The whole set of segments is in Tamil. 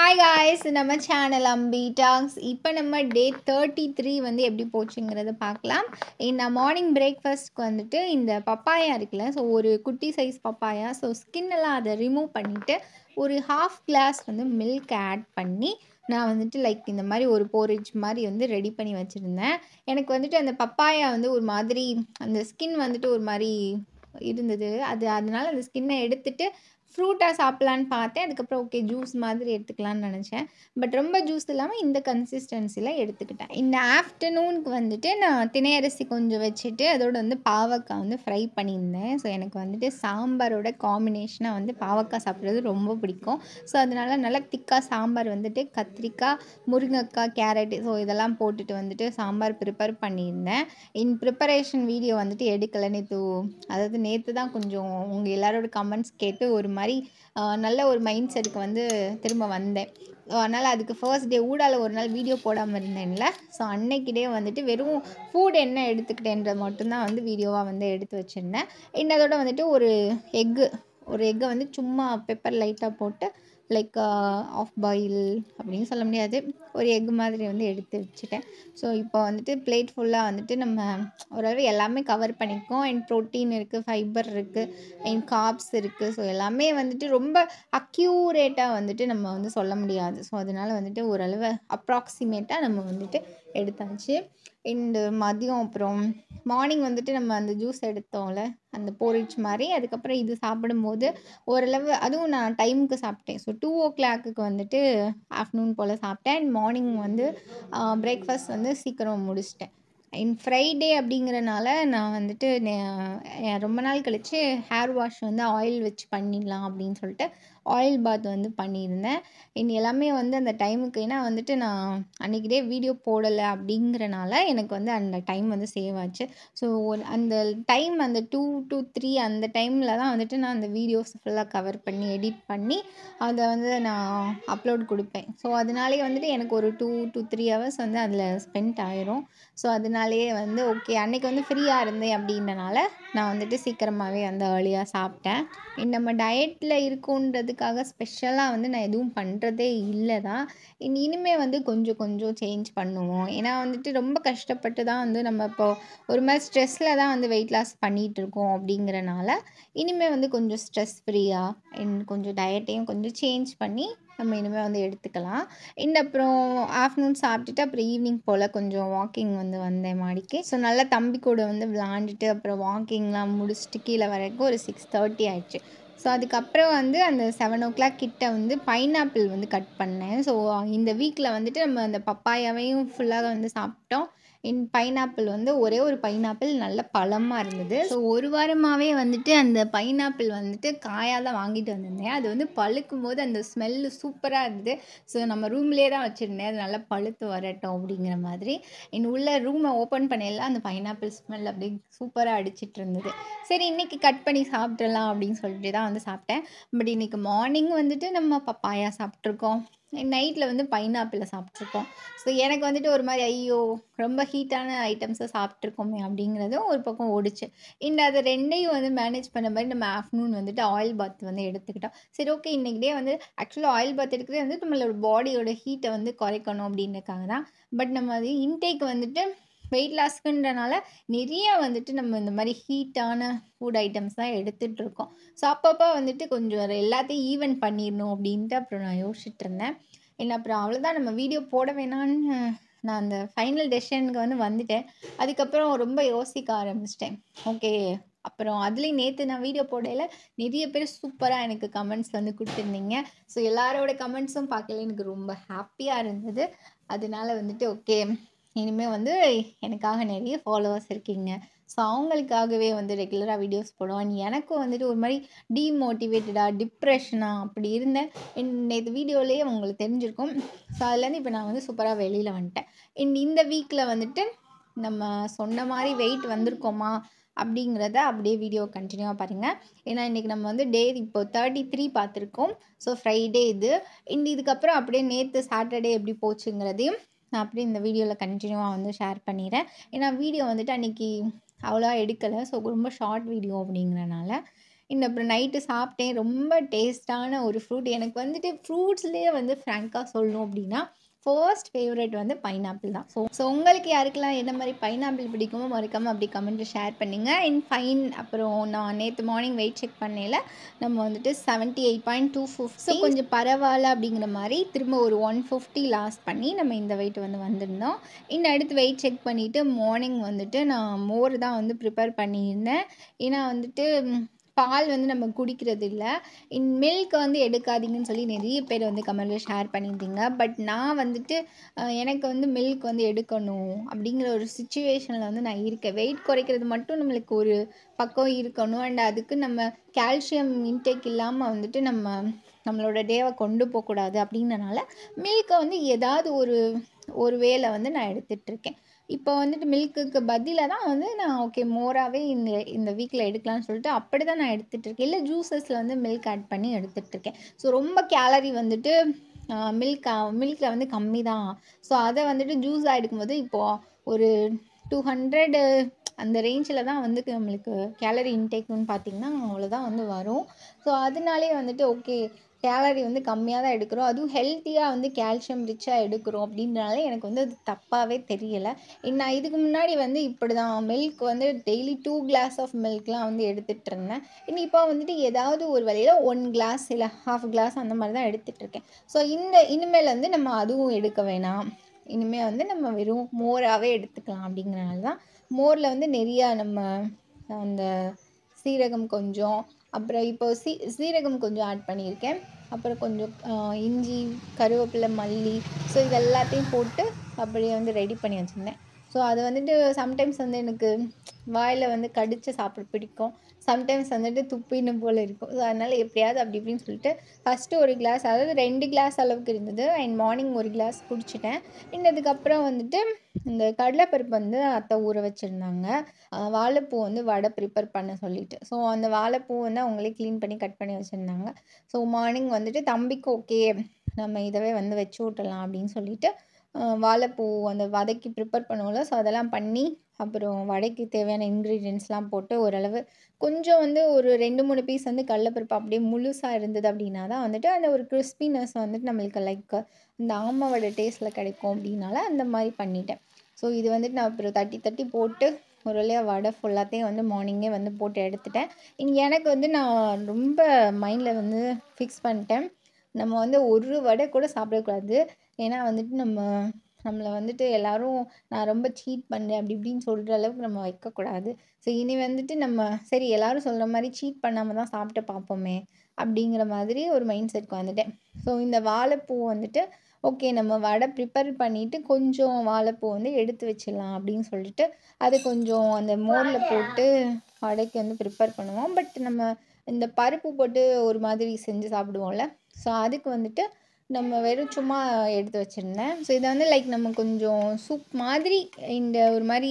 ஹாய் காய்ஸ் நம்ம சேனல் அம்பி டாக்ஸ் இப்போ நம்ம டே தேர்ட்டி த்ரீ வந்து எப்படி போச்சுங்கிறத பார்க்கலாம் நான் மார்னிங் பிரேக்ஃபாஸ்ட்க்கு வந்துட்டு இந்த பப்பாயா இருக்குல்ல ஸோ ஒரு குட்டி சைஸ் பப்பாயா ஸோ ஸ்கின்னெல்லாம் அதை ரிமூவ் பண்ணிவிட்டு ஒரு ஹாஃப் கிளாஸ் வந்து மில்க் ஆட் பண்ணி நான் வந்துட்டு லைக் இந்த மாதிரி ஒரு போரிஜ் மாதிரி வந்து ரெடி பண்ணி வச்சுருந்தேன் எனக்கு வந்துட்டு அந்த பப்பாயா வந்து ஒரு மாதிரி அந்த ஸ்கின் வந்துட்டு ஒரு மாதிரி இருந்தது அது அதனால அந்த ஸ்கின்னை எடுத்துட்டு ஃப்ரூட்டாக சாப்பிட்லான்னு பார்த்தேன் அதுக்கப்புறம் ஓகே ஜூஸ் மாதிரி எடுத்துக்கலான்னு நினச்சேன் பட் ரொம்ப ஜூஸ் இல்லாமல் இந்த கன்சிஸ்டன்சியில் எடுத்துக்கிட்டேன் இந்த ஆஃப்டர்நூனுக்கு வந்துட்டு நான் திணையரிசி கொஞ்சம் வச்சுட்டு அதோட வந்து பாவக்காய் வந்து ஃப்ரை பண்ணியிருந்தேன் ஸோ எனக்கு வந்துட்டு சாம்பாரோட காம்பினேஷனாக வந்து பாவக்காய் சாப்பிட்றது ரொம்ப பிடிக்கும் ஸோ அதனால நல்லா திக்காக சாம்பார் வந்துட்டு கத்திரிக்காய் முருங்கைக்காய் கேரட் ஸோ இதெல்லாம் போட்டுட்டு வந்துட்டு சாம்பார் ப்ரிப்பேர் பண்ணியிருந்தேன் இன் ப்ரிப்பரேஷன் வீடியோ வந்துட்டு எடுக்கலை நேற்று அதாவது நேற்று தான் கொஞ்சம் உங்கள் எல்லாரோட கமெண்ட்ஸ் கேட்டு ஒரு மாதிரி நல்ல ஒரு மைண்ட் செட்டுக்கு வந்து திரும்ப வந்தேன் அதனால் அதுக்கு ஃபர்ஸ்ட் டே ஊடால ஒரு நாள் வீடியோ போடாமல் இருந்தேன்ல ஸோ அன்னைக்கிட்டே வந்துட்டு வெறும் ஃபுட் என்ன எடுத்துக்கிட்டேன்றது மட்டும்தான் வந்து வீடியோவாக வந்து எடுத்து வச்சுருந்தேன் இன்னதோட வந்துட்டு ஒரு எக்கு ஒரு எக்கை வந்து சும்மா பெப்பர் லைட்டாக போட்டு லைக் ஆஃப் பாயில் அப்படின்னு சொல்ல முடியாது ஒரு எக் மாதிரி வந்து எடுத்து வச்சுட்டேன் ஸோ இப்போ வந்துட்டு பிளேட் ஃபுல்லாக வந்துட்டு நம்ம ஓரளவு எல்லாமே கவர் பண்ணிக்கோம் அண்ட் ப்ரோட்டீன் இருக்குது ஃபைபர் இருக்குது அண்ட் காப்ஸ் இருக்குது ஸோ எல்லாமே வந்துட்டு ரொம்ப அக்யூரேட்டாக வந்துட்டு நம்ம வந்து சொல்ல முடியாது ஸோ அதனால் வந்துட்டு ஓரளவு அப்ராக்சிமேட்டாக நம்ம வந்துட்டு எடுத்தாச்சு அண்டு மதியம் அப்புறம் மார்னிங் வந்துட்டு நம்ம அந்த ஜூஸ் எடுத்தோம்ல அந்த போரிச் மாதிரி அதுக்கப்புறம் இது சாப்பிடும்போது ஓரளவு அதுவும் நான் டைமுக்கு சாப்பிட்டேன் ஸோ டூ ஓ கிளாக்குக்கு வந்துட்டு ஆஃப்டர்நூன் போல் சாப்பிட்டேன் அண்ட் மார்னிங் வந்து பிரேக்ஃபாஸ்ட் வந்து சீக்கிரம் முடிச்சிட்டேன் இன் ஃப்ரைடே அப்படிங்கிறனால நான் வந்துட்டு ரொம்ப நாள் கழித்து ஹேர் வாஷ் வந்து ஆயில் வச்சு பண்ணிடலாம் அப்படின்னு சொல்லிட்டு ஆயில் பாத் வந்து பண்ணியிருந்தேன் இனி எல்லாமே வந்து அந்த டைமுக்கு ஏன்னா வந்துட்டு நான் அன்றைக்கிட்டே வீடியோ போடலை அப்படிங்கிறனால எனக்கு வந்து அந்த டைம் வந்து சேவ் ஆச்சு ஸோ அந்த டைம் அந்த டூ டு த்ரீ அந்த டைமில் தான் வந்துட்டு நான் அந்த வீடியோஸ் ஃபுல்லாக கவர் பண்ணி எடிட் பண்ணி அதை வந்து நான் அப்லோட் கொடுப்பேன் ஸோ அதனாலே வந்துட்டு எனக்கு ஒரு டூ டு த்ரீ ஹவர்ஸ் வந்து அதில் ஸ்பெண்ட் ஆயிரும் ஸோ அதனாலேயே வந்து ஓகே அன்றைக்கி வந்து ஃப்ரீயாக இருந்தேன் அப்படின்றனால நான் வந்துட்டு சீக்கிரமாகவே வந்து ஏர்லியாக சாப்பிட்டேன் நம்ம டயட்டில் இருக்குன்றதுக்காக ஸ்பெஷலாக வந்து நான் எதுவும் பண்ணுறதே இல்லை தான் இனிமேல் வந்து கொஞ்சம் கொஞ்சம் சேஞ்ச் பண்ணுவோம் ஏன்னா வந்துட்டு ரொம்ப கஷ்டப்பட்டு தான் வந்து நம்ம இப்போ ஒரு மாதிரி ஸ்ட்ரெஸ்ஸில் தான் வந்து வெயிட் லாஸ் பண்ணிகிட்டு இருக்கோம் அப்படிங்கிறனால இனிமேல் வந்து கொஞ்சம் ஸ்ட்ரெஸ் ஃப்ரீயாக அண்ட் கொஞ்சம் டயட்டையும் கொஞ்சம் சேஞ்ச் பண்ணி நம்ம இனிமேல் வந்து எடுத்துக்கலாம் இந்த அப்புறம் ஆஃப்டர்நூன் சாப்பிட்டுட்டு அப்புறம் ஈவினிங் போல் கொஞ்சம் வாக்கிங் வந்து வந்தேன் மாடிக்கு ஸோ நல்லா தம்பி கூட வந்து விளாண்டுட்டு அப்புறம் வாக்கிங்லாம் முடிச்சுட்டு கீழே வரைக்கும் ஒரு சிக்ஸ் தேர்ட்டி ஆயிடுச்சு ஸோ அதுக்கப்புறம் வந்து அந்த செவன் ஓ கிளாக் கிட்ட வந்து பைனாப்பிள் வந்து கட் பண்ணேன் ஸோ இந்த வீக்கில் வந்துட்டு நம்ம அந்த பப்பாயாவையும் ஃபுல்லாக வந்து சாப்பிட்டோம் இன் பைனாப்பிள் வந்து ஒரே ஒரு பைனாப்பிள் நல்ல பழமாக இருந்தது ஸோ ஒரு வாரமாகவே வந்துட்டு அந்த பைனாப்பிள் வந்துட்டு காயாக தான் வாங்கிட்டு வந்திருந்தேன் அது வந்து பழுக்கும் போது அந்த ஸ்மெல்லு சூப்பராக இருந்தது ஸோ நம்ம ரூம்லேயே தான் வச்சுருந்தேன் அது நல்லா பழுத்து வரட்டும் அப்படிங்கிற மாதிரி என் உள்ள ரூமை ஓப்பன் பண்ணல அந்த பைனாப்பிள் ஸ்மெல் அப்படி சூப்பராக அடிச்சிட்டு இருந்தது சரி இன்றைக்கி கட் பண்ணி சாப்பிட்றலாம் அப்படின்னு சொல்லிட்டு தான் வந்து சாப்பிட்டேன் பட் இன்றைக்கி மார்னிங் வந்துட்டு நம்ம பப்பாயா சாப்பிட்ருக்கோம் நைட்டில் வந்து பைனாப்பிளை சாப்பிட்ருக்கோம் ஸோ எனக்கு வந்துட்டு ஒரு மாதிரி ஐயோ ரொம்ப ஹீட்டான ஐட்டம்ஸை சாப்பிட்ருக்கோமே அப்படிங்கிறதும் ஒரு பக்கம் ஓடிச்சு இந்த அதை ரெண்டையும் வந்து மேனேஜ் பண்ண மாதிரி நம்ம ஆஃப்டர்நூன் வந்துட்டு ஆயில் பாத் வந்து எடுத்துக்கிட்டோம் சரி ஓகே இன்றைக்கிட்டே வந்து ஆக்சுவலாக ஆயில் பாத் எடுக்கிறதே வந்து நம்மளோட பாடியோட ஹீட்டை வந்து குறைக்கணும் அப்படின்றக்காக தான் பட் நம்ம அது இன்டேக் வந்துட்டு வெயிட் லாஸ்க்குன்றனால நிறைய வந்துட்டு நம்ம இந்த மாதிரி ஹீட்டான ஃபுட் ஐட்டம்ஸ் தான் எடுத்துகிட்டு இருக்கோம் ஸோ அப்பப்போ வந்துட்டு கொஞ்சம் எல்லாத்தையும் ஈவன் பண்ணிடணும் அப்படின்ட்டு அப்புறம் நான் யோசிச்சுட்டு இருந்தேன் என்ன அப்புறம் அவ்வளோதான் நம்ம வீடியோ போட வேணான்னு நான் அந்த ஃபைனல் டெசிஷனுக்கு வந்து வந்துட்டேன் அதுக்கப்புறம் ரொம்ப யோசிக்க ஆரம்பிச்சிட்டேன் ஓகே அப்புறம் அதுலேயும் நேற்று நான் வீடியோ போடையில் நிறைய பேர் சூப்பராக எனக்கு கமெண்ட்ஸ் வந்து கொடுத்துருந்தீங்க ஸோ எல்லாரோட கமெண்ட்ஸும் பார்க்கல எனக்கு ரொம்ப ஹாப்பியாக இருந்தது அதனால வந்துட்டு ஓகே இனிமேல் வந்து எனக்காக நிறைய ஃபாலோவர்ஸ் இருக்கீங்க ஸோ அவங்களுக்காகவே வந்து ரெகுலராக வீடியோஸ் போடுவேன் எனக்கும் வந்துட்டு ஒரு மாதிரி டீமோட்டிவேட்டடாக டிப்ரெஷனாக அப்படி இருந்தேன் நேற்று வீடியோலேயே உங்களுக்கு தெரிஞ்சிருக்கும் ஸோ அதுலேருந்து இப்போ நான் வந்து சூப்பராக வெளியில் வந்துட்டேன் இன் இந்த வீக்கில் வந்துட்டு நம்ம சொன்ன மாதிரி வெயிட் வந்திருக்கோமா அப்படிங்கிறத அப்படியே வீடியோ கண்டினியூவாக பாருங்கள் ஏன்னா இன்றைக்கி நம்ம வந்து டே இப்போ தேர்ட்டி த்ரீ பார்த்துருக்கோம் ஸோ ஃப்ரைடே இது இந்த இதுக்கப்புறம் அப்படியே நேற்று சாட்டர்டே எப்படி போச்சுங்கிறதையும் நான் அப்படியே இந்த வீடியோவில் கண்டினியூவாக வந்து ஷேர் பண்ணிடுறேன் ஏன்னா வீடியோ வந்துட்டு அன்றைக்கி அவ்வளோவா எடுக்கலை ஸோ ரொம்ப ஷார்ட் வீடியோ அப்படிங்கிறனால இன்னும் அப்புறம் நைட்டு சாப்பிட்டேன் ரொம்ப டேஸ்ட்டான ஒரு ஃப்ரூட் எனக்கு வந்துட்டு ஃப்ரூட்ஸ்லேயே வந்து ஃப்ராங்காக சொல்லணும் அப்படின்னா ஃபர்ஸ்ட் ஃபேவரட் வந்து பைனாப்பிள் தான் ஸோ ஸோ உங்களுக்கு யாருக்கெல்லாம் என்ன மாதிரி பைனாப்பிள் பிடிக்குமோ மறக்காமல் அப்படி கமெண்ட்டில் ஷேர் பண்ணுங்க அண்ட் ஃபைன் அப்புறம் நான் நேற்று மார்னிங் வெயிட் செக் பண்ணையில் நம்ம வந்துட்டு seventy eight point two fifty so கொஞ்சம் பரவாயில்ல அப்படிங்கிற மாதிரி திரும்ப ஒரு ஒன் ஃபிஃப்டி லாஸ் பண்ணி நம்ம இந்த வெயிட் வந்து வந்திருந்தோம் இன்னும் அடுத்து வெயிட் செக் பண்ணிவிட்டு மார்னிங் வந்துட்டு நான் மோர் தான் வந்து ப்ரிப்பேர் பண்ணியிருந்தேன் ஏன்னா வந்துட்டு ம், பால் வந்து நம்ம குடிக்கிறது இல்லை இன் மில்க் வந்து எடுக்காதீங்கன்னு சொல்லி நிறைய பேர் வந்து கமெண்ட்டில் ஷேர் பண்ணியிருந்தீங்க பட் நான் வந்துட்டு அஹ், எனக்கு வந்து மில்க் வந்து எடுக்கணும் அப்படிங்கிற ஒரு சுச்சுவேஷனில் வந்து நான் இருக்கேன் வெயிட் குறைக்கிறது மட்டும் நம்மளுக்கு ஒரு பக்கம் இருக்கணும் அண்ட் அதுக்கு நம்ம கால்சியம் இன்டேக் இல்லாமல் வந்துட்டு நம்ம நம்மளோட டேவை கொண்டு போகக்கூடாது அப்படின்றனால மில்க்கை வந்து ஏதாவது ஒரு ஒரு வேளை வந்து நான் எடுத்துகிட்டு இருக்கேன் இப்போ வந்துட்டு மில்க்குக்கு பதிலாக தான் வந்து நான் ஓகே மோராகவே இந்த இந்த வீக்கில் எடுக்கலாம்னு சொல்லிட்டு அப்படி தான் நான் எடுத்துகிட்டு இருக்கேன் இல்லை ஜூஸஸில் வந்து மில்க் ஆட் பண்ணி எடுத்துகிட்டு இருக்கேன் ஸோ ரொம்ப கேலரி வந்துட்டு மில்க் மில்கில் வந்து கம்மி தான் ஸோ அதை வந்துட்டு ஜூஸாக எடுக்கும்போது இப்போது ஒரு டூ ஹண்ட்ரடு அந்த ரேஞ்சில் தான் வந்து நம்மளுக்கு கேலரி இன்டேக்னு பார்த்தீங்கன்னா அவ்வளோதான் வந்து வரும் ஸோ அதனாலே வந்துட்டு ஓகே கேலரி வந்து கம்மியாக தான் எடுக்கிறோம் அதுவும் ஹெல்த்தியாக வந்து கால்சியம் ரிச்சாக எடுக்கிறோம் அப்படின்றனால எனக்கு வந்து அது தப்பாகவே தெரியலை நான் இதுக்கு முன்னாடி வந்து இப்படி தான் மில்க் வந்து டெய்லி டூ கிளாஸ் ஆஃப் மில்க்லாம் வந்து எடுத்துகிட்டு இருந்தேன் இன்னும் இப்போ வந்துட்டு ஏதாவது ஒரு வழியில் ஒன் கிளாஸ் இல்லை ஹாஃப் கிளாஸ் அந்த மாதிரி தான் எடுத்துகிட்டு இருக்கேன் ஸோ இந்த இனிமேல் வந்து நம்ம அதுவும் எடுக்க வேணாம் இனிமேல் வந்து நம்ம வெறும் மோராகவே எடுத்துக்கலாம் அப்படிங்கிறனால தான் மோரில் வந்து நிறையா நம்ம அந்த சீரகம் கொஞ்சம் அப்புறம் இப்போ சீ சீரகம் கொஞ்சம் ஆட் பண்ணியிருக்கேன் அப்புறம் கொஞ்சம் ஆஹ், இஞ்சி கருவேப்பிலை மல்லி ஸோ இது எல்லாத்தையும் போட்டு அப்படியே வந்து ரெடி பண்ணி வச்சுருந்தேன் ஸோ அது வந்துட்டு சம்டைம்ஸ் வந்து எனக்கு வாயில் வந்து கடித்து சாப்பிட பிடிக்கும் சம்டைம்ஸ் வந்துட்டு துப்பின்னு போல் இருக்கும் ஸோ அதனால் எப்படியாவது அப்படி இப்படின்னு சொல்லிட்டு ஃபஸ்ட்டு ஒரு கிளாஸ் அதாவது ரெண்டு கிளாஸ் அளவுக்கு இருந்தது அண்ட் மார்னிங் ஒரு கிளாஸ் குடிச்சிட்டேன் இன்னதுக்கப்புறம் வந்துட்டு இந்த கடலைப்பருப்பு வந்து அத்தை ஊற வச்சுருந்தாங்க ஆஹ் வாழைப்பூ வந்து வடை ப்ரிப்பேர் பண்ண சொல்லிட்டு ஸோ அந்த வாழைப்பூ வந்து அவங்களே க்ளீன் பண்ணி கட் பண்ணி வச்சுருந்தாங்க ஸோ மார்னிங் வந்துட்டு தம்பிக்கு ஓகே நம்ம இதவே வந்து வச்சு விட்டலாம் அப்படின்னு சொல்லிட்டு ஆஹ் வாழைப்பூ அந்த வதக்கி ப்ரிப்பேர் பண்ணுவோம்ல ஸோ அதெல்லாம் பண்ணி அப்புறம் வடைக்கு தேவையான இன்க்ரீடியன்ஸ்லாம் போட்டு ஓரளவு கொஞ்சம் வந்து ஒரு ரெண்டு மூணு பீஸ் வந்து கடலைப்பருப்பு அப்படியே முழுசாக இருந்தது அப்படின்னா தான் வந்துட்டு அந்த ஒரு கிறிஸ்பினஸ் வந்துட்டு நம்மளுக்கு லைக் இந்த ஆமை வடை டேஸ்ட்டில் கிடைக்கும் அப்படின்னால அந்த மாதிரி பண்ணிட்டேன் ஸோ இது வந்துட்டு நான் அப்புறம் தட்டி தட்டி போட்டு ஒரு வழியாக வடை ஃபுல்லாத்தையும் வந்து மார்னிங்கே வந்து போட்டு எடுத்துட்டேன் இங்க எனக்கு வந்து நான் ரொம்ப மைண்டில் வந்து ஃபிக்ஸ் பண்ணிட்டேன் நம்ம வந்து ஒரு வடை கூட சாப்பிடக்கூடாது ஏன்னா வந்துட்டு நம்ம நம்மளை வந்துட்டு எல்லாரும் நான் ரொம்ப சீட் பண்ணேன் அப்படி இப்படின்னு சொல்கிற அளவுக்கு நம்ம வைக்கக்கூடாது ஸோ இனி வந்துட்டு நம்ம சரி எல்லாரும் சொல்கிற மாதிரி சீட் பண்ணாமல் தான் சாப்பிட்டு பார்ப்போமே அப்படிங்கிற மாதிரி ஒரு மைண்ட் செட்க்கு வந்துட்டேன் ஸோ இந்த வாழைப்பூ வந்துட்டு ஓகே நம்ம வடை ப்ரிப்பேர் பண்ணிவிட்டு கொஞ்சம் வாழைப்பூ வந்து எடுத்து வச்சிடலாம் அப்படின்னு சொல்லிட்டு அது கொஞ்சம் அந்த மோரில் போட்டு வடைக்கு வந்து ப்ரிப்பேர் பண்ணுவோம் பட் நம்ம இந்த பருப்பு போட்டு ஒரு மாதிரி செஞ்சு சாப்பிடுவோம்ல ஸோ அதுக்கு வந்துட்டு நம்ம வெறும் சும்மா எடுத்து வச்சுருந்தேன் ஸோ இதை வந்து லைக் நம்ம கொஞ்சம் சூப் மாதிரி இந்த ஒரு மாதிரி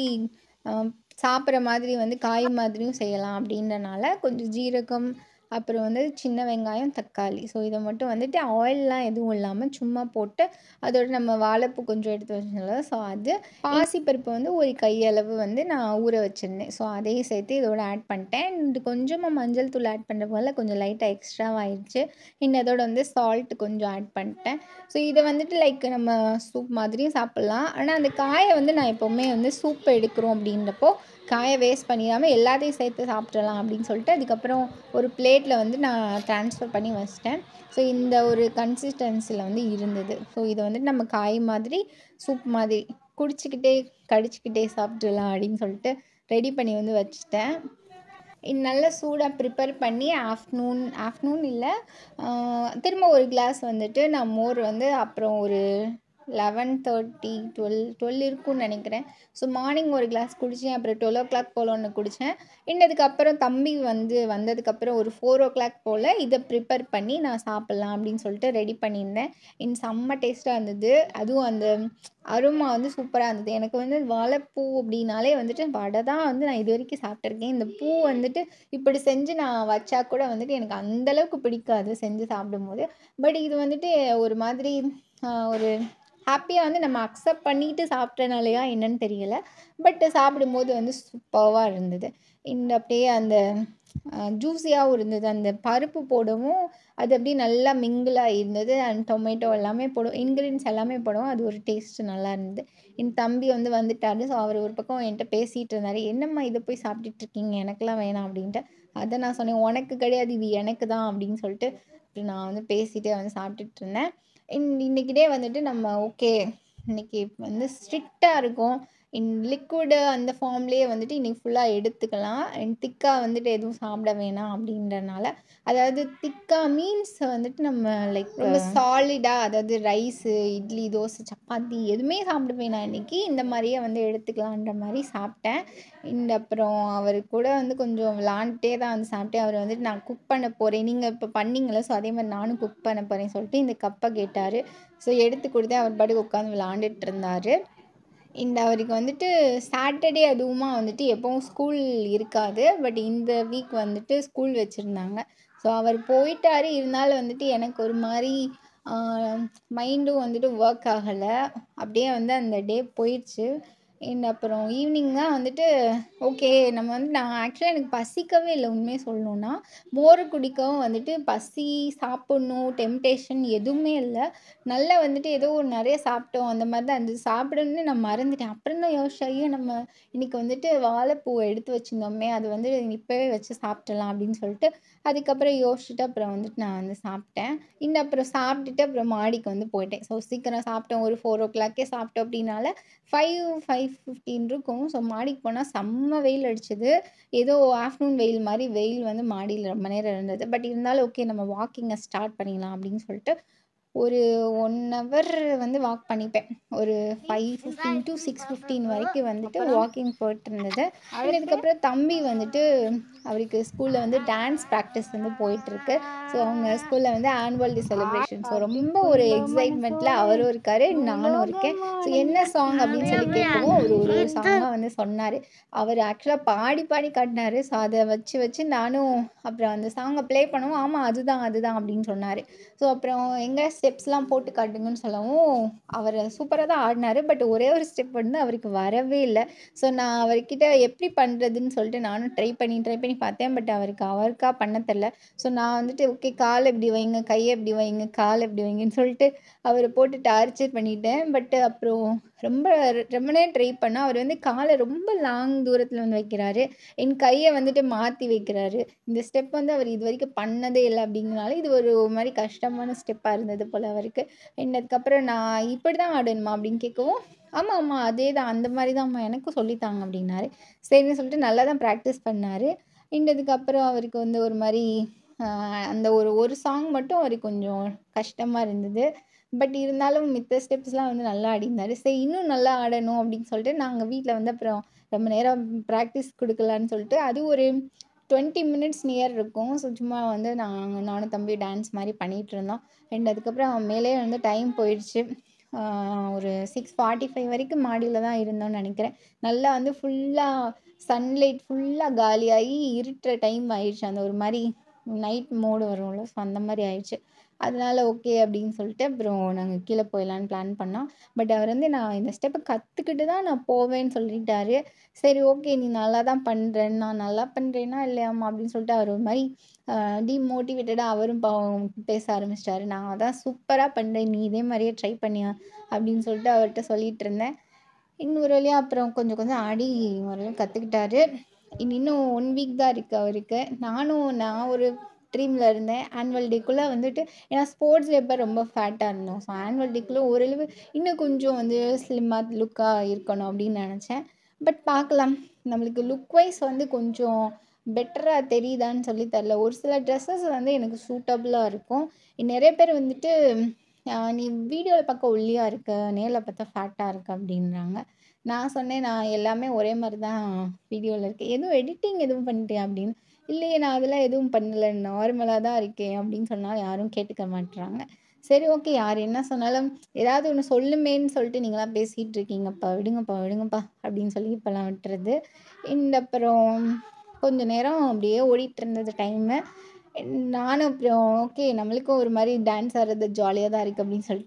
சாப்பிட்ற மாதிரி வந்து காய் மாதிரியும் செய்யலாம் அப்படின்றனால கொஞ்சம் ஜீரகம் அப்புறம் வந்து சின்ன வெங்காயம் தக்காளி ஸோ இதை மட்டும் வந்துட்டு ஆயிலெலாம் எதுவும் இல்லாமல் சும்மா போட்டு அதோட நம்ம வாழைப்பூ கொஞ்சம் எடுத்து வச்சிருந்தோம்ல ஸோ அது பாசிப்பருப்பு வந்து ஒரு கையளவு வந்து நான் ஊற வச்சுருந்தேன் ஸோ அதையும் சேர்த்து இதோட ஆட் பண்ணிட்டேன் இது கொஞ்சமாக மஞ்சள் தூள் ஆட் பண்ணுற போல கொஞ்சம் லைட்டாக எக்ஸ்ட்ராவாகிடுச்சு இன்னும் அதோட வந்து சால்ட் கொஞ்சம் ஆட் பண்ணிட்டேன் ஸோ இதை வந்துட்டு லைக் நம்ம சூப் மாதிரியும் சாப்பிட்லாம் ஆனால் அந்த காயை வந்து நான் எப்போவுமே வந்து சூப் எடுக்கிறோம் அப்படின்றப்போ காயை வேஸ்ட் பண்ணிடாமல் எல்லாத்தையும் சேர்த்து சாப்பிட்றலாம் அப்படின்னு சொல்லிட்டு அதுக்கப்புறம் ஒரு பிளேட்டில் வந்து நான் ட்ரான்ஸ்ஃபர் பண்ணி வச்சிட்டேன் ஸோ இந்த ஒரு கன்சிஸ்டன்சியில் வந்து இருந்தது ஸோ இதை வந்துட்டு நம்ம காய் மாதிரி சூப் மாதிரி குடிச்சிக்கிட்டே கடிச்சிக்கிட்டே சாப்பிட்றலாம் அப்படின்னு சொல்லிட்டு ரெடி பண்ணி வந்து வச்சுட்டேன் இது நல்லா சூடாக ப்ரிப்பேர் பண்ணி ஆஃப்டர்நூன் ஆஃப்டர்நூன் இல்லை திரும்ப ஒரு கிளாஸ் வந்துட்டு நான் மோர் வந்து அப்புறம் ஒரு லெவன் தேர்ட்டி டுவெல் டுவெல் இருக்கும்னு நினைக்கிறேன் ஸோ மார்னிங் ஒரு கிளாஸ் குடித்தேன் அப்புறம் டுவெல் ஓ கிளாக் போல் ஒன்று குடித்தேன் இன்னதுக்கப்புறம் தம்பி வந்து வந்ததுக்கப்புறம் ஒரு ஃபோர் ஓ கிளாக் போல் இதை ப்ரிப்பேர் பண்ணி நான் சாப்பிட்லாம் அப்படின்னு சொல்லிட்டு ரெடி பண்ணியிருந்தேன் இன் செம்ம டேஸ்ட்டாக இருந்தது அதுவும் அந்த அருமா வந்து சூப்பராக இருந்தது எனக்கு வந்து வாழைப்பூ அப்படின்னாலே வந்துட்டு வடை தான் வந்து நான் இது வரைக்கும் சாப்பிட்ருக்கேன் இந்த பூ வந்துட்டு இப்படி செஞ்சு நான் வச்சா கூட வந்துட்டு எனக்கு அந்தளவுக்கு பிடிக்காது செஞ்சு சாப்பிடும்போது பட் இது வந்துட்டு ஒரு மாதிரி ஆஹ், ஒரு ஹாப்பியாக வந்து நம்ம அக்செப்ட் பண்ணிட்டு சாப்பிட்டனாலையா என்னன்னு தெரியல பட் சாப்பிடும்போது வந்து சூப்பராக இருந்தது இந்த அப்படியே அந்த ஜூஸியாகவும் இருந்தது அந்த பருப்பு போடவும் அது அப்படியே நல்லா மிங்கிளாக இருந்தது அண்ட் டொமேட்டோ எல்லாமே போடும் இன்க்ரீடியன்ஸ் எல்லாமே போடவும் அது ஒரு டேஸ்ட் நல்லா இருந்தது என் தம்பி வந்து வந்துட்டாரு ஸோ அவர் ஒரு பக்கம் என்கிட்ட பேசிகிட்டு இருந்தார் என்னம்மா இதை போய் சாப்பிட்டுட்டு இருக்கீங்க எனக்கெல்லாம் வேணாம் அப்படின்ட்டு அதை நான் சொன்னேன் உனக்கு கிடையாது இது எனக்கு தான் அப்படின்னு சொல்லிட்டு அப்புறம் நான் வந்து பேசிகிட்டே வந்து சாப்பிட்டுட்டு இருந்தேன் இன் இன்னைக்கு டே வந்துட்டு நம்ம ஓகே இன்னைக்கு வந்து ஸ்ட்ரிக்டாக இருக்கும் இன் லிக்விடு அந்த ஃபார்ம்லேயே வந்துட்டு இன்றைக்கி ஃபுல்லாக எடுத்துக்கலாம் அண்ட் திக்காக வந்துட்டு எதுவும் சாப்பிட வேணாம் அப்படின்றனால அதாவது திக்காக மீன்ஸ் வந்துட்டு நம்ம லைக் ரொம்ப சாலிடாக அதாவது ரைஸு இட்லி தோசை சப்பாத்தி எதுவுமே சாப்பிட வேணாம் இன்றைக்கி இந்த மாதிரியே வந்து எடுத்துக்கலான்ற மாதிரி சாப்பிட்டேன் இந்த அப்புறம் அவர் கூட வந்து கொஞ்சம் விளாண்டுட்டே தான் வந்து சாப்பிட்டேன் அவர் வந்துட்டு நான் குக் பண்ண போகிறேன் நீங்கள் இப்போ பண்ணீங்களே ஸோ அதே மாதிரி நானும் குக் பண்ண போகிறேன்னு சொல்லிட்டு இந்த கப்பை கேட்டார் ஸோ எடுத்து கொடுத்து அவர் பாட்டுக்கு உட்காந்து விளாண்டுட்டு இருந்தார் இந்த அவருக்கு வந்துட்டு சாட்டர்டே அதுவுமா வந்துட்டு எப்போவும் ஸ்கூல் இருக்காது பட் இந்த வீக் வந்துட்டு ஸ்கூல் வச்சுருந்தாங்க ஸோ அவர் போயிட்டார் இருந்தாலும் வந்துட்டு எனக்கு ஒரு மாதிரி மைண்டும் வந்துட்டு ஒர்க் ஆகலை அப்படியே வந்து அந்த டே போயிடுச்சு அண்ட் அப்புறம் ஈவினிங் தான் வந்துட்டு ஓகே நம்ம வந்து நான் ஆக்சுவலாக எனக்கு பசிக்கவே இல்லை உண்மையை சொல்லணுன்னா மோர் குடிக்கவும் வந்துட்டு பசி சாப்பிட்ணும் டெம்டேஷன் எதுவுமே இல்லை நல்லா வந்துட்டு ஏதோ ஒரு நிறைய சாப்பிட்டோம் அந்த மாதிரி தான் இருந்தது சாப்பிடணும்னு நான் மறந்துட்டேன் அப்புறம் தான் யோசிச்சேன் ஐயோ நம்ம இன்றைக்கி வந்துட்டு வாழைப்பூவை எடுத்து வச்சுருந்தோமே அது வந்து இப்போவே வச்சு சாப்பிட்றலாம் அப்படின்னு சொல்லிட்டு அதுக்கப்புறம் யோசிச்சுட்டு அப்புறம் வந்துட்டு நான் வந்து சாப்பிட்டேன் இன்னும் அப்புறம் சாப்பிட்டுட்டு அப்புறம் மாடிக்கு வந்து போயிட்டேன் ஸோ சீக்கிரம் சாப்பிட்டோம் ஒரு ஃபோர் ஓ கிளாக்கே சாப்பிட்டோம் அப்படின்னால ஃபைவ் ஃபைவ் ஃபிஃப்டீன் இருக்கும் ஸோ மாடிக்கு போனால் செம்ம வெயில் அடிச்சது ஏதோ ஆஃப்டர்நூன் வெயில் மாதிரி வெயில் வந்து மாடியில் ரொம்ப நேரம் இருந்தது பட் இருந்தாலும் ஓகே நம்ம வாக்கிங்கை ஸ்டார்ட் பண்ணிடலாம் அப்படின்னு சொல்லிட்டு ஒரு ஒன் ஹவர் வந்து வாக் பண்ணிப்பேன் ஒரு five fifteen to six fifteen வரைக்கும் வந்துட்டு வாக்கிங் போயிட்டு இருந்தது அதுக்கப்புறம் தம்பி வந்துட்டு அவருக்கு ஸ்கூலில் வந்து டான்ஸ் ப்ராக்டிஸ் வந்து போயிட்டுருக்கு ஸோ அவங்க ஸ்கூலில் வந்து ஆனுவல் டே செலிப்ரேஷன் ஸோ ரொம்ப ஒரு எக்ஸைட்மெண்ட்டில் அவரும் இருக்கார் நானும் இருக்கேன் ஸோ என்ன சாங் அப்படின்னு சொல்லி கேட்கவும் ஒரு ஒரு ஒரு சாங்காக வந்து சொன்னார் அவர் ஆக்சுவலாக பாடி பாடி காட்டினார் ஸோ அதை வச்சு வச்சு நானும் அப்புறம் அந்த சாங்கை ப்ளே பண்ணவும் ஆமாம் அதுதான் அதுதான் அப்படின்னு சொன்னார் ஸோ அப்புறம் எங்கே ஸ்டெப்ஸ்லாம் போட்டு காட்டுங்கன்னு சொல்லவும் அவர் சூப்பராக தான் ஆடினார் பட் ஒரே ஒரு ஸ்டெப் வந்து அவருக்கு வரவே இல்லை ஸோ நான் அவர்கிட்ட எப்படி பண்ணுறதுன்னு சொல்லிட்டு நானும் ட்ரை பண்ணி ட்ரை பண்ணி பார்த்தேன் பட் அவருக்கு அவருக்கா பண்ண தெரில ஸோ நான் வந்துட்டு ஓகே கால் எப்படி வைங்க கையை எப்படி வைங்க கால் எப்படி வைங்கன்னு சொல்லிட்டு அவரை போட்டு டார்ச்சர் பண்ணிட்டேன் பட் அப்புறம் ரொம்ப ரொம்ப நேரம் ட்ரை பண்ணால் அவர் வந்து காலை ரொம்ப லாங் தூரத்தில் வந்து வைக்கிறாரு என் கையை வந்துட்டு மாற்றி வைக்கிறாரு இந்த ஸ்டெப் வந்து அவர் இது வரைக்கும் பண்ணதே இல்லை அப்படிங்கிறனால இது ஒரு மாதிரி கஷ்டமான ஸ்டெப்பாக இருந்தது போல் அவருக்கு அண்ட் அதுக்கப்புறம் நான் இப்படி தான் ஆடணுமா அப்படின்னு கேட்கவும் ஆமாம் ஆமாம் அதே தான் அந்த மாதிரி தான்ம்மா எனக்கும் சொல்லித்தாங்க அப்படின்னாரு சரின்னு சொல்லிட்டு நல்லா தான் ப்ராக்டிஸ் பண்ணார் இன்னதுக்கப்புறம் அவருக்கு வந்து ஒரு மாதிரி அந்த ஒரு ஒரு சாங் மட்டும் அவருக்கு கொஞ்சம் கஷ்டமாக இருந்தது பட் இருந்தாலும் மித்த ஸ்டெப்ஸ்லாம் வந்து நல்லா ஆடினார் சரி இன்னும் நல்லா ஆடணும் அப்படின்னு சொல்லிட்டு நாங்கள் வீட்டில் வந்து அப்புறம் ரொம்ப நேரம் ப்ராக்டிஸ் கொடுக்கலான்னு சொல்லிட்டு அது ஒரு டுவெண்ட்டி மினிட்ஸ் நியர் இருக்கும் ஸோ சும்மா வந்து நாங்கள் நானும் தம்பி டான்ஸ் மாதிரி பண்ணிகிட்டு இருந்தோம் அண்ட் அதுக்கப்புறம் மேலே வந்து டைம் போயிடுச்சு ஒரு சிக்ஸ் ஃபார்ட்டி ஃபைவ் வரைக்கும் மாடியில் தான் இருந்தோம்னு நினைக்கிறேன் நல்லா வந்து ஃபுல்லாக சன்லைட் ஃபுல்லாக காலியாகி இருட்டுற டைம் ஆயிடுச்சு அந்த ஒரு மாதிரி நைட் மோடு வரும்ல ஸோ அந்த மாதிரி ஆயிடுச்சு அதனால ஓகே அப்படின்னு சொல்லிட்டு அப்புறம் நாங்கள் கீழே போயிடலான்னு பிளான் பண்ணோம் பட் அவர் வந்து நான் இந்த ஸ்டெப்பை கற்றுக்கிட்டு தான் நான் போவேன்னு சொல்லிட்டாரு சரி ஓகே நீ நல்லா தான் பண்ணுறேன் நான் நல்லா பண்ணுறேன்னா இல்லையாம்மா அப்படின்னு சொல்லிட்டு அவர் ஒரு மாதிரி டிமோட்டிவேட்டடாக அவரும் பாவம் பேச ஆரம்பிச்சிட்டாரு நான் அதான் சூப்பராக பண்ணுறேன் நீ இதே மாதிரியே ட்ரை பண்ணியா அப்படின்னு சொல்லிட்டு அவர்கிட்ட சொல்லிகிட்டு இருந்தேன் இன்னொரு வழியாக அப்புறம் கொஞ்சம் கொஞ்சம் ஆடி ஓரளவு கற்றுக்கிட்டாரு இன்னும் ஒன் வீக் தான் இருக்குது அவருக்கு நானும் நான் ஒரு ட்ரீமில் இருந்தேன் ஆனுவல் டேக்குள்ளே வந்துட்டு ஏன்னா ஸ்போர்ட்ஸ் எப்போ ரொம்ப ஃபேட்டாக இருந்தோம் ஸோ ஆனுவல் டேக்குள்ளே ஓரளவு இன்னும் கொஞ்சம் வந்து ஸ்லிம்மாக லுக்காக இருக்கணும் அப்படின்னு நினச்சேன் பட் பார்க்கலாம் நம்மளுக்கு லுக் வைஸ் வந்து கொஞ்சம் பெட்டராக தெரியுதான்னு சொல்லி தரல ஒரு சில ட்ரெஸ்ஸஸ் வந்து எனக்கு சூட்டபுளாக இருக்கும் நிறைய பேர் வந்துட்டு நீ வீடியோவில் பார்க்க ஒல்லியாக இருக்க நேரில் பார்த்தா ஃபேட்டாக இருக்க அப்படின்றாங்க நான் சொன்னேன் நான் எல்லாமே ஒரே மாதிரி தான் வீடியோவில் இருக்கேன் எதுவும் எடிட்டிங் எதுவும் பண்ணிட்டேன் அப்படின்னு இல்லையே நான் அதெல்லாம் எதுவும் பண்ணலை நார்மலாக தான் இருக்கேன் அப்படின்னு சொன்னால் யாரும் கேட்டுக்க மாட்டுறாங்க சரி ஓகே யார் என்ன சொன்னாலும் ஏதாவது ஒன்று சொல்லுமேன்னு சொல்லிட்டு நீங்களாம் பேசிகிட்டு இருக்கீங்கப்பா விடுங்கப்பா விடுங்கப்பா அப்படின்னு சொல்லி இப்போலாம் விட்டுறது இந்த அப்புறம் கொஞ்சம் நேரம் அப்படியே ஓடிட்டு இருந்தது டைமு நானும் அப்புறம் ஓகே நம்மளுக்கும் ஒரு மாதிரி டான்ஸ் ஆடுறது ஜாலியாக தான் இருக்குது அப்படின்னு சொல்லிட்டு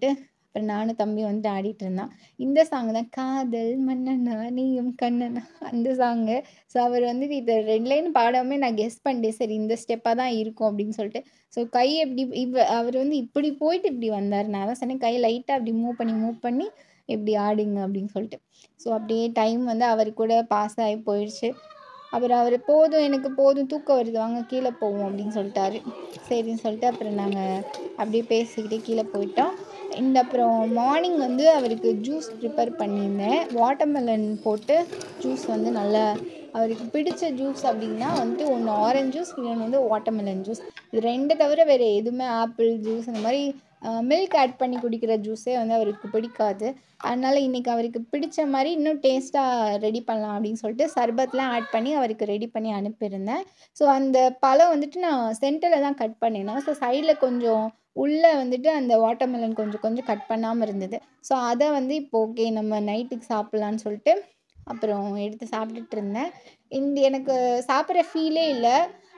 அப்புறம் நானும் தம்பி வந்துட்டு ஆடிட்டு இருந்தான் இந்த சாங் தான் காதல் மன்னனா நீயும் கண்ணனா அந்த சாங்கு ஸோ அவர் வந்துட்டு இதை ரெண்டு லைன் பாடாமே நான் கெஸ் பண்ணிட்டேன் சரி இந்த ஸ்டெப்பாக தான் இருக்கும் அப்படின்னு சொல்லிட்டு ஸோ கை எப்படி இவ அவர் வந்து இப்படி போயிட்டு இப்படி வந்தார் நான் தான் சொன்னேன் கை லைட்டாக அப்படி மூவ் பண்ணி மூவ் பண்ணி இப்படி ஆடுங்க அப்படின்னு சொல்லிட்டு ஸோ அப்படியே டைம் வந்து அவர் கூட பாஸ் ஆகி போயிடுச்சு அப்புறம் அவர் போதும் எனக்கு போதும் தூக்கம் வருது வாங்க கீழே போவோம் அப்படின்னு சொல்லிட்டாரு சரின்னு சொல்லிட்டு அப்புறம் நாங்கள் அப்படியே பேசிக்கிட்டே கீழே போயிட்டோம் இந்த அப்புறம் மார்னிங் வந்து அவருக்கு ஜூஸ் ப்ரிப்பேர் பண்ணியிருந்தேன் வாட்டர்மெலன் போட்டு ஜூஸ் வந்து நல்லா அவருக்கு பிடிச்ச ஜூஸ் அப்படின்னா வந்துட்டு ஒன்று ஆரஞ்ச் ஜூஸ் இன்னொன்று வந்து வாட்டர்மெலன் ஜூஸ் இது ரெண்டு தவிர வேறு எதுவுமே ஆப்பிள் ஜூஸ் அந்த மாதிரி மில்க் ஆட் பண்ணி குடிக்கிற ஜூஸே வந்து அவருக்கு பிடிக்காது அதனால் இன்றைக்கி அவருக்கு பிடிச்ச மாதிரி இன்னும் டேஸ்ட்டாக ரெடி பண்ணலாம் அப்படின்னு சொல்லிட்டு சர்பத்லாம் ஆட் பண்ணி அவருக்கு ரெடி பண்ணி அனுப்பியிருந்தேன் ஸோ அந்த பழம் வந்துட்டு நான் சென்டரில் தான் கட் பண்ணினேன் ஸோ சைடில் கொஞ்சம் உள்ளே வந்துட்டு அந்த வாட்டர்மெலன் கொஞ்சம் கொஞ்சம் கட் பண்ணாமல் இருந்தது ஸோ அதை வந்து இப்போ ஓகே நம்ம நைட்டுக்கு சாப்பிட்லான்னு சொல்லிட்டு அப்புறம் எடுத்து சாப்பிட்டுட்டு இருந்தேன் இந்த எனக்கு சாப்பிட்ற ஃபீலே இல்லை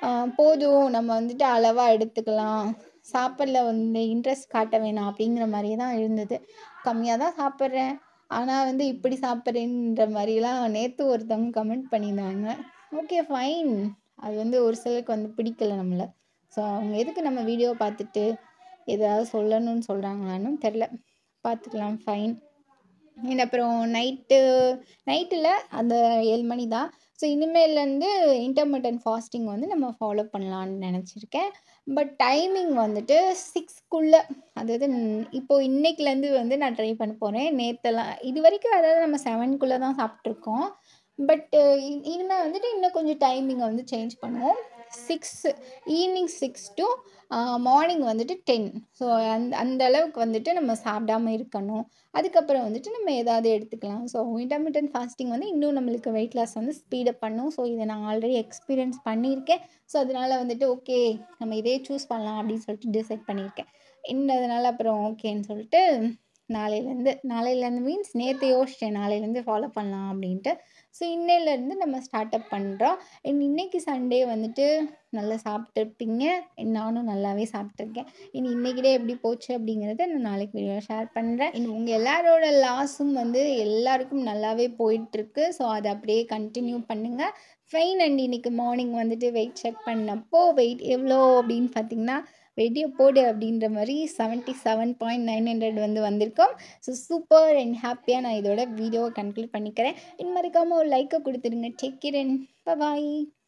போதும் நம்ம வந்துட்டு அளவாக எடுத்துக்கலாம் சாப்பாடில் வந்து இன்ட்ரெஸ்ட் காட்ட வேணாம் அப்படிங்கிற மாதிரி தான் இருந்தது கம்மியாக தான் சாப்பிட்றேன் ஆனால் வந்து இப்படி சாப்பிட்றேன்ற மாதிரிலாம் நேற்று ஒருத்தவங்க கமெண்ட் பண்ணியிருந்தாங்க ஓகே ஃபைன் அது வந்து ஒரு சிலருக்கு வந்து பிடிக்கல நம்மளை ஸோ அவங்க எதுக்கு நம்ம வீடியோ பார்த்துட்டு ஏதாவது சொல்லணும்னு சொல்கிறாங்களான்னு தெரில பார்த்துக்கலாம் ஃபைன் அண்ட் அப்புறம் நைட்டு நைட்டில் அந்த ஏழு மணி தான் ஸோ இனிமேலேருந்து இன்டர்மீடியன் ஃபாஸ்டிங் வந்து நம்ம ஃபாலோ பண்ணலான்னு நினச்சிருக்கேன் பட் டைமிங் வந்துட்டு சிக்ஸ்க்குள்ளே அதாவது இப்போது இன்றைக்கிலேருந்து வந்து நான் ட்ரை பண்ண போகிறேன் நேற்றெல்லாம் இது வரைக்கும் அதாவது நம்ம செவன்குள்ளே தான் சாப்பிட்ருக்கோம் பட்டு இனிமேல் வந்துட்டு இன்னும் கொஞ்சம் டைமிங்கை வந்து சேஞ்ச் பண்ணுவோம் six evening six to morning வந்துட்டு டென் ஸோ அந்த அந்த அளவுக்கு வந்துட்டு நம்ம சாப்பிடாம இருக்கணும் அதுக்கப்புறம் வந்துட்டு நம்ம ஏதாவது எடுத்துக்கலாம் ஸோ இன்டர்மீடியன் ஃபாஸ்டிங் வந்து இன்னும் நம்மளுக்கு வெயிட் லாஸ் வந்து ஸ்பீடப் பண்ணும் ஸோ இதை நான் ஆல்ரெடி எக்ஸ்பீரியன்ஸ் பண்ணியிருக்கேன் ஸோ அதனால் வந்துட்டு ஓகே நம்ம இதே சூஸ் பண்ணலாம் அப்படின்னு சொல்லிட்டு டிசைட் பண்ணியிருக்கேன் இந்த அதனால் அப்புறம் ஓகேன்னு சொல்லிட்டு நாளையிலேருந்து நாளையிலேருந்து மீன்ஸ் நேற்று யோசித்தேன் நாளையிலேருந்து ஃபாலோ பண்ணலாம் அப்படின்ட்டு ஸோ இன்னையிலேருந்து நம்ம ஸ்டார்ட் அப் பண்ணுறோம் அண்ட் இன்றைக்கி சண்டே வந்துட்டு நல்லா சாப்பிட்ருப்பீங்க நானும் நல்லாவே சாப்பிட்ருக்கேன் இனி இன்றைக்கி டே எப்படி போச்சு அப்படிங்கிறத நான் நாளைக்கு வீடியோ ஷேர் பண்ணுறேன் இனி உங்கள் எல்லாரோட லாஸும் வந்து எல்லாருக்கும் நல்லாவே போயிட்டுருக்கு ஸோ அதை அப்படியே கண்டினியூ பண்ணுங்கள் ஃபைன் அண்ட் இன்றைக்கி மார்னிங் வந்துட்டு வெயிட் செக் பண்ணப்போ வெயிட் எவ்வளோ அப்படின்னு பார்த்தீங்கன்னா வெடியை போடு அப்படின்ற மாதிரி seventy seven point nine hundred வந்து வந்திருக்கோம் ஸோ சூப்பர் அண்ட் ஹாப்பியாக நான் இதோட வீடியோவை கன்க்ளூட் பண்ணிக்கிறேன் இன் மறக்காமல் ஒரு லைக்கை கொடுத்துருங்க டேக் கேர் அண்ட் பாய்